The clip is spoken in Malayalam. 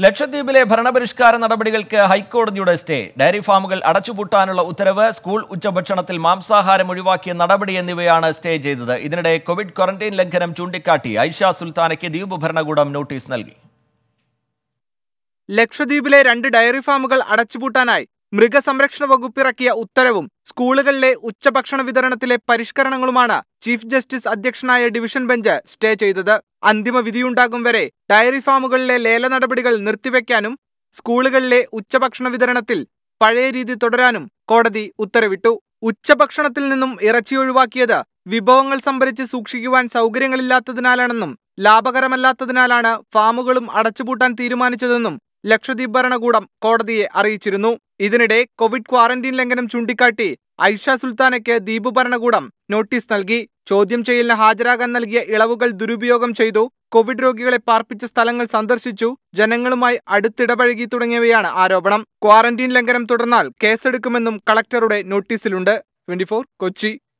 ലക്ഷദ്വീപിലെ ഭരണപരിഷ്കാര നടപടികൾക്ക് ഹൈക്കോടതിയുടെ സ്റ്റേ ഡയറി ഫാമുകൾ അടച്ചുപൂട്ടാനുള്ള ഉത്തരവ് സ്കൂൾ ഉച്ചഭക്ഷണത്തിൽ മാംസാഹാരം ഒഴിവാക്കിയ നടപടി എന്നിവയാണ് സ്റ്റേ ചെയ്തത് ഇതിനിടെ കോവിഡ് ക്വാറന്റൈൻ ലംഘനം ചൂണ്ടിക്കാട്ടി ഐഷ സുൽത്താനയ്ക്ക് ദ്വീപ് ഭരണകൂടം നോട്ടീസ് നൽകി ലക്ഷദ്വീപിലെ രണ്ട് ഡയറി ഫാമുകൾ അടച്ചുപൂട്ടാനായി മൃഗസംരക്ഷണ വകുപ്പ് ഇറക്കിയ ഉത്തരവും സ്കൂളുകളിലെ ഉച്ചഭക്ഷണ വിതരണത്തിലെ പരിഷ്കരണങ്ങളുമാണ് ചീഫ് ജസ്റ്റിസ് അധ്യക്ഷനായ ഡിവിഷൻ ബെഞ്ച് സ്റ്റേ ചെയ്തത് അന്തിമ വിധിയുണ്ടാകും വരെ ഡയറി ഫാമുകളിലെ ലേല നടപടികൾ നിർത്തിവെക്കാനും സ്കൂളുകളിലെ ഉച്ചഭക്ഷണ വിതരണത്തിൽ പഴയ രീതി തുടരാനും കോടതി ഉത്തരവിട്ടു ഉച്ചഭക്ഷണത്തിൽ നിന്നും ഇറച്ചി ഒഴിവാക്കിയത് വിഭവങ്ങൾ സംഭരിച്ച് സൂക്ഷിക്കുവാൻ സൗകര്യങ്ങളില്ലാത്തതിനാലാണെന്നും ലാഭകരമല്ലാത്തതിനാലാണ് ഫാമുകളും അടച്ചുപൂട്ടാൻ തീരുമാനിച്ചതെന്നും ലക്ഷദ്വീപ് ഭരണകൂടം കോടതിയെ അറിയിച്ചിരുന്നു ഇതിനിടെ കോവിഡ് ക്വാറന്റീൻ ലംഘനം ചൂണ്ടിക്കാട്ടി ഐഷ സുൽത്താനയ്ക്ക് ദ്വീപ് ഭരണകൂടം നോട്ടീസ് നൽകി ചോദ്യം ചെയ്യലിന് ഹാജരാകാൻ നൽകിയ ഇളവുകൾ ദുരുപയോഗം ചെയ്തു കോവിഡ് രോഗികളെ പാർപ്പിച്ച സ്ഥലങ്ങൾ സന്ദർശിച്ചു ജനങ്ങളുമായി അടുത്തിടപഴകി തുടങ്ങിയവയാണ് ആരോപണം ക്വാറന്റീൻ ലംഘനം തുടർന്നാൽ കേസെടുക്കുമെന്നും കളക്ടറുടെ നോട്ടീസിലുണ്ട് ട്വന്റി കൊച്ചി